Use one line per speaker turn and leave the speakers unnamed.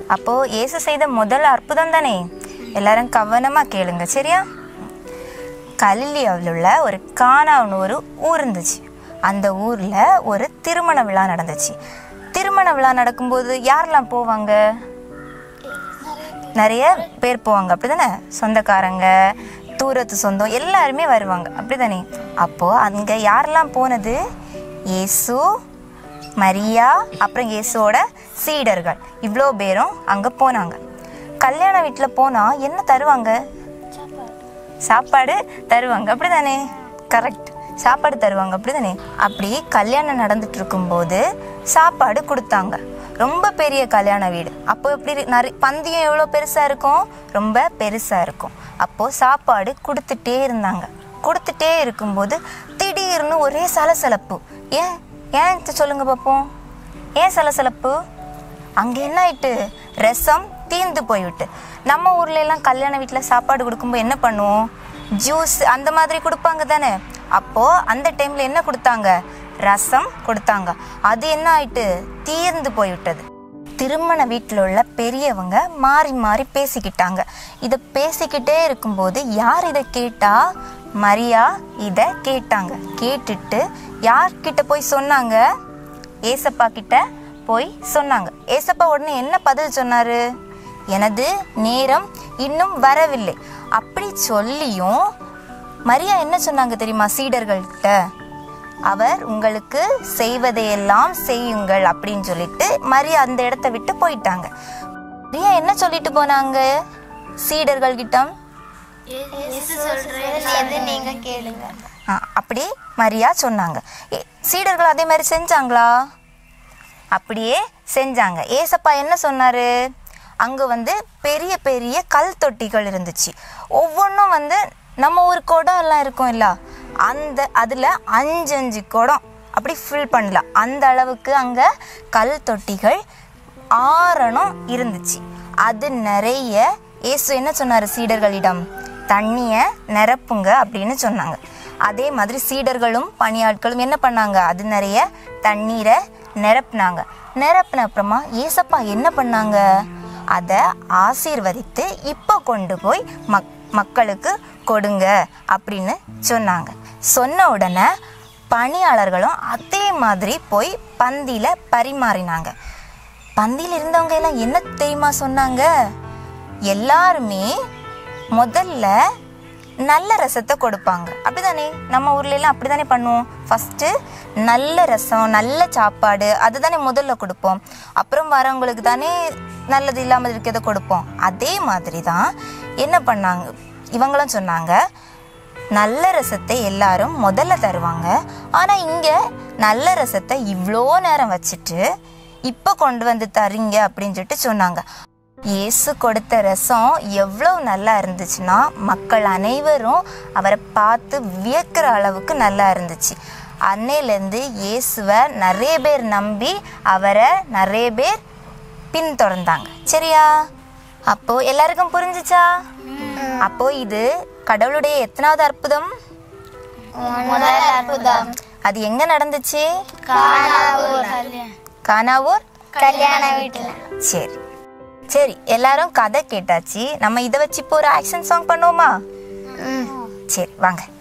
அப்போ இயேசு செய்த முதல் அற்புதம் தானே எல்லாரும் கவனமா கேளுங்க சரியா கலிலியாவில் உள்ள ஒரு கானான்னு ஒரு ஊர் இருந்துச்சு அந்த ஊர்ல ஒரு திருமண விழா நடந்துச்சு திருமண விழா நடக்கும்போது யாரெல்லாம் போவாங்க நிறைய பேர் போவாங்க அப்படிதானே சொந்தக்காரங்க தூரத்து சொந்தம் எல்லாருமே வருவாங்க அப்படிதானே அப்போ அங்க யாரெல்லாம் போனது இயேசு மரியா அப்புறம் இயேசுவோட சீடர்கள் இவ்வளோ பேரும் அங்க போனாங்க கல்யாண வீட்டில் போனா என்ன தருவாங்க சாப்பாடு தருவாங்க அப்படிதானே கரெக்ட் சாப்பாடு தருவாங்க அப்படிதானே அப்படி கல்யாணம் நடந்துட்டு இருக்கும்போது சாப்பாடு கொடுத்தாங்க ரொம்ப பெரிய கல்யாண வீடு அப்போ எப்படி இரு- நிறைய பந்தியம் எவ்வளோ பெருசாக இருக்கும் ரொம்ப பெருசாக இருக்கும் அப்போது சாப்பாடு கொடுத்துட்டே இருந்தாங்க கொடுத்துட்டே இருக்கும்போது திடீர்னு ஒரே சலசலப்பு ஏன் ஏன் இது சொல்லுங்க பார்ப்போம் ஏன் சலசலப்பு அங்கே என்ன ஆயிட்டு ரசம் தீர்ந்து போய்விட்டு நம்ம ஊர்ல எல்லாம் கல்யாண வீட்டில் சாப்பாடு கொடுக்கும்போது என்ன பண்ணுவோம் ஜூஸ் அந்த மாதிரி கொடுப்பாங்க தானே அப்போ அந்த டைம்ல என்ன கொடுத்தாங்க ரசம் கொடுத்தாங்க அது என்ன ஆயிட்டு தீர்ந்து போய்விட்டது திருமண வீட்டில் உள்ள பெரியவங்க மாறி மாறி பேசிக்கிட்டாங்க இதை பேசிக்கிட்டே இருக்கும்போது யார் இதை கேட்டா மரியா இதை கேட்டாங்க கேட்டுட்டு யார்கிட்ட போய் சொன்னாங்க ஏசப்பா கிட்ட போய் சொன்னாங்க ஏசப்பா உடனே என்ன பதில் சொன்னாரு எனது நேரம் இன்னும் வரவில்லை அப்படி சொல்லியும் மரியா என்ன சொன்னாங்க தெரியுமா சீடர்கள்கிட்ட அவர் உங்களுக்கு செய்வதையெல்லாம் செய்யுங்கள் அப்படின்னு சொல்லிட்டு மரியா அந்த இடத்த விட்டு போயிட்டாங்க மரியா என்ன சொல்லிட்டு போனாங்க சீடர்கள் கிட்ட
நீங்க கேளுங்க
ஆ, அப்படி மரியா சொன்னாங்க ஏ, சீடர்கள் அதே மாதிரி செஞ்சாங்களா அப்படியே செஞ்சாங்க ஏசப்பா என்ன சொன்னாரு அங்க வந்து பெரிய பெரிய கல் தொட்டிகள் இருந்துச்சு ஒவ்வொன்றும் வந்து நம்ம ஊர் குடம் எல்லாம் இருக்கும் இல்ல அந்த அதுல அஞ்சு அஞ்சு குடம் அப்படி ஃபில் பண்ணலாம் அந்த அளவுக்கு அங்க கல் தொட்டிகள் ஆறணும் இருந்துச்சு அது நிறைய இயேசு என்ன சொன்னாரு சீடர்களிடம் தண்ணியை நிரப்புங்க அப்படின்னு சொன்னாங்க அதே மாதிரி சீடர்களும் பணியாட்களும் என்ன பண்ணாங்க அது நிறைய தண்ணீரை நிரப்புனாங்க நிரப்புன அப்புறமா ஏசப்பா என்ன பண்ணாங்க அதை ஆசீர்வதித்து இப்போ கொண்டு போய் மக் மக்களுக்கு கொடுங்க அப்படின்னு சொன்னாங்க சொன்ன உடனே பணியாளர்களும் அதே மாதிரி போய் பந்தியில் பரிமாறினாங்க பந்தியில் இருந்தவங்க எல்லாம் என்ன தெரியுமா சொன்னாங்க எல்லாருமே முதல்ல நல்ல ரசத்தை கொடுப்பாங்க அப்படிதானே நம்ம ஊர்ல எல்லாம் அப்படிதானே பண்ணுவோம் ஃபர்ஸ்ட் நல்ல ரசம் நல்ல சாப்பாடு அதுதானே முதல்ல கொடுப்போம் அப்புறம் வரவங்களுக்கு தானே நல்லது இல்லாமல் இருக்கிறத கொடுப்போம் அதே மாதிரி தான் என்ன பண்ணாங்க இவங்களும் சொன்னாங்க நல்ல ரசத்தை எல்லாரும் முதல்ல தருவாங்க ஆனால் இங்கே நல்ல ரசத்தை இவ்வளோ நேரம் வச்சுட்டு இப்போ கொண்டு வந்து தரீங்க அப்படின்னு சொல்லிட்டு சொன்னாங்க இயேசு கொடுத்த ரசம் எவ்வளோ நல்லா இருந்துச்சுன்னா மக்கள் அனைவரும் அவரை பார்த்து வியக்கிற அளவுக்கு நல்லா இருந்துச்சு அன்னையிலேருந்து இயேசுவை நிறைய பேர் நம்பி அவரை நிறைய பேர் பின்தொடர்ந்தாங்க சரியா அப்போ எல்லாருக்கும் புரிஞ்சுச்சா அப்போ இது கடவுளுடைய எத்தனாவது அற்புதம்
முதல் அற்புதம்
அது எங்க நடந்துச்சு
காணாவூர்
கானாவூர்
கல்யாண வீட்டுல
சரி சரி எல்லாரும் கதை கேட்டாச்சு நம்ம இதை வச்சு இப்போ ஒரு ஆக்ஷன் சாங் பண்ணுவோமா சரி வாங்க